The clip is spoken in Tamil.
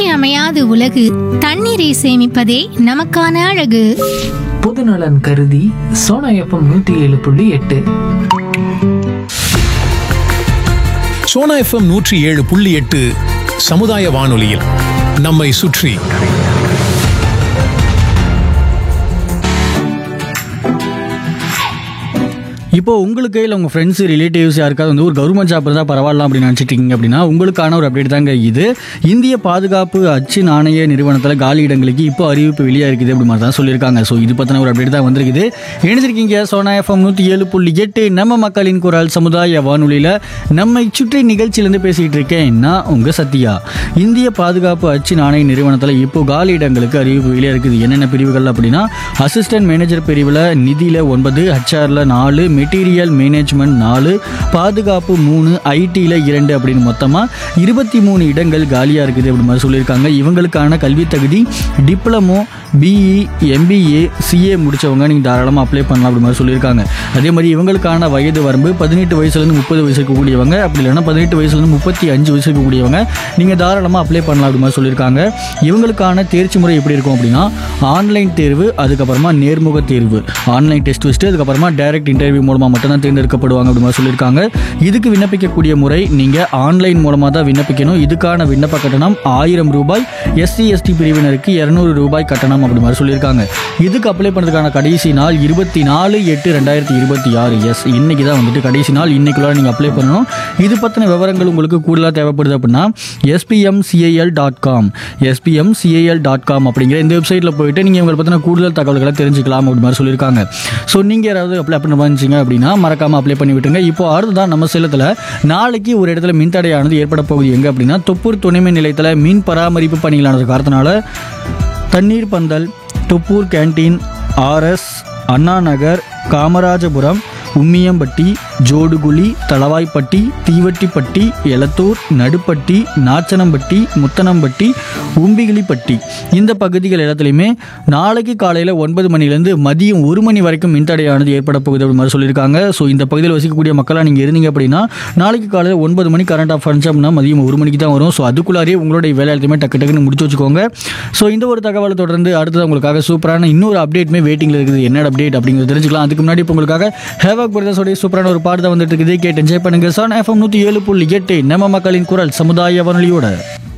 இன்றியமையாத உலகு தண்ணீரை சேமிப்பதே நமக்கான அழகு பொதுநலன் கருதி சோனா எஃப்எம் நூத்தி ஏழு புள்ளி எட்டு சோனா எஃப்எம் நூற்றி ஏழு புள்ளி எட்டு சமுதாய வானொலியில் நம்மை சுற்றி இப்போ உங்களுக்கு இல்லை உங்கள் ஃப்ரெண்ட்ஸ் ரிலேட்டிவ்ஸ் யாருக்காவது வந்து ஒரு கவர்மெண்ட் ஜாப் இருந்தால் பரவாயில்ல அப்படின்னு நினச்சிட்டு இருக்கீங்க அப்படின்னா உங்களுக்கான ஒரு அப்டேட் தாங்க இது இந்திய பாதுகாப்பு அச்சு நாணய நிறுவனத்தில் காலி இடங்களுக்கு இப்போ அறிவிப்பு வெளியாக இருக்குது அப்படி மாதிரி தான் சொல்லியிருக்காங்க ஸோ இது பற்றின ஒரு அப்டேட் தான் வந்திருக்குது இணைஞ்சிருக்கீங்க சோனா எஃப்எம் நூற்றி ஏழு புள்ளி எட்டு நம்ம மக்களின் குரல் சமுதாய வானொலியில் நம்மை சுற்றி நிகழ்ச்சியிலேருந்து பேசிக்கிட்டு இருக்கேன் நான் உங்கள் சத்யா இந்திய பாதுகாப்பு அச்சு நாணய நிறுவனத்தில் இப்போ காலி இடங்களுக்கு அறிவிப்பு வெளியாக இருக்குது என்னென்ன பிரிவுகள் அப்படின்னா அசிஸ்டன்ட் மேனேஜர் பிரிவில் நிதியில் ஒன்பது ஹெச்ஆரில் நாலு மெட்டீரியல் மேனேஜ்மெண்ட் நாலு பாதுகாப்பு மூணு ஐடியில் இரண்டு அப்படின்னு மொத்தமாக இருபத்தி மூணு இடங்கள் காலியாக இருக்குது அப்படி மாதிரி சொல்லியிருக்காங்க இவங்களுக்கான கல்வி தகுதி டிப்ளமோ பிஇ எம்பிஏ சிஏ முடிச்சவங்க நீங்கள் தாராளமாக அப்ளை பண்ணலாம் அப்படி மாதிரி சொல்லியிருக்காங்க அதே மாதிரி இவங்களுக்கான வயது வரம்பு பதினெட்டு வயசுலேருந்து முப்பது வயசு இருக்கக்கூடியவங்க அப்படி இல்லைன்னா பதினெட்டு வயசுலேருந்து முப்பத்தி அஞ்சு வயசு இருக்கக்கூடியவங்க நீங்கள் தாராளமாக அப்ளை பண்ணலாம் அப்படி மாதிரி சொல்லியிருக்காங்க இவங்களுக்கான தேர்ச்சி முறை எப்படி இருக்கும் அப்படின்னா ஆன்லைன் தேர்வு அதுக்கப்புறமா நேர்முக தேர்வு ஆன்லைன் டெஸ்ட் வச்சுட்டு அதுக்கப்புறமா டைரக்ட் இன்டர்வியூ மூலமாக மட்டும்தான் தேர்ந்தெடுக்கப்படுவாங்க அப்படி மாதிரி சொல்லியிருக்காங்க இதுக்கு விண்ணப்பிக்கக்கூடிய முறை நீங்கள் ஆன்லைன் மூலமாக தான் விண்ணப்பிக்கணும் இதுக்கான விண்ணப்ப கட்டணம் ஆயிரம் ரூபாய் எஸ்சி எஸ்டி பிரிவினருக்கு இரநூறு ரூபாய் கட்டணம் அப்படி மாதிரி சொல்லியிருக்காங்க இதுக்கு அப்ளை பண்ணுறதுக்கான கடைசி நாள் இருபத்தி நாலு எட்டு ரெண்டாயிரத்தி இருபத்தி ஆறு எஸ் இன்னைக்கு தான் வந்துட்டு கடைசி நாள் இன்னைக்குள்ள நீங்கள் அப்ளை பண்ணணும் இது பற்றின விவரங்கள் உங்களுக்கு கூடுதலாக தேவைப்படுது அப்படின்னா SPM CIL dot com SPM CIL dot com அப்படிங்கிற இந்த வெப்சைட்டில் போயிட்டு நீங்கள் உங்களை பற்றின கூடுதல் தகவல்களை தெரிஞ்சுக்கலாம் அப்படி மாதிரி சொல்லியிருக்காங்க ஸோ நீங்கள் யாராவது அப்ளை பண்ண வந்துச்சிங்க அப்படின்னா மறக்காமல் அப்ளை பண்ணி விட்டுங்க இப்போ அடுத்ததான் நம்ம சேலத்தில் நாளைக்கு ஒரு இடத்துல மின்தடையானது ஏற்பட போகுது எங்கே அப்படின்னா தொப்பூர் துணைமின் நிலையத்தில் மீன் பராமரிப்பு பணிகளானது காரணத்தினால தண்ணீர் பந்தல் தொப்பூர் கேண்டீன் ஆர்எஸ் அண்ணா நகர் காமராஜபுரம் உம்மியம்பட்டி ஜோடுகுழி தளவாய்ப்பட்டி தீவட்டிப்பட்டி எலத்தூர் நடுப்பட்டி நாச்சனம்பட்டி முத்தனம்பட்டி உம்பிகிளிப்பட்டி இந்த பகுதிகள் எல்லாத்துலேயுமே நாளைக்கு காலையில் ஒன்பது மணிலேருந்து மதியம் ஒரு மணி வரைக்கும் மின்தடையானது ஏற்பட போகுது அப்படி மாதிரி சொல்லியிருக்காங்க ஸோ இந்த பகுதியில் வசிக்கக்கூடிய மக்களாக நீங்கள் இருந்தீங்க அப்படின்னா நாளைக்கு காலையில் ஒன்பது மணி கரண்ட் ஆஃப் ஆனிச்சு அப்படின்னா மதியம் ஒரு மணிக்கு தான் வரும் ஸோ அதுக்குள்ளாரே உங்களுடைய வேலை எல்லாத்தையுமே டக்கு டக்குன்னு முடிச்சு வச்சுக்கோங்க ஸோ இந்த ஒரு தகவலை தொடர்ந்து அடுத்தது உங்களுக்காக சூப்பரான இன்னொரு அப்டேட்டுமே வெயிட்டிங்கில் இருக்குது என்ன அப்டேட் அப்படிங்கிறது தெரிஞ்சுக்கலாம் அதுக்கு முன்னாடி இப்போ உங்களுக்காக ஹேவாக் பிரதர்ஸோடைய சூப்பரான ஒரு பாட்டு தான் வந்துட்டு இருக்குது கேட்டு என்ஜாய் பண்ணுங்க சான் எஃப்எம் நூற்றி ஏழு புள்ளி எட்டு நம்ம மக்களின் குரல் சமுதாய வானொலியோட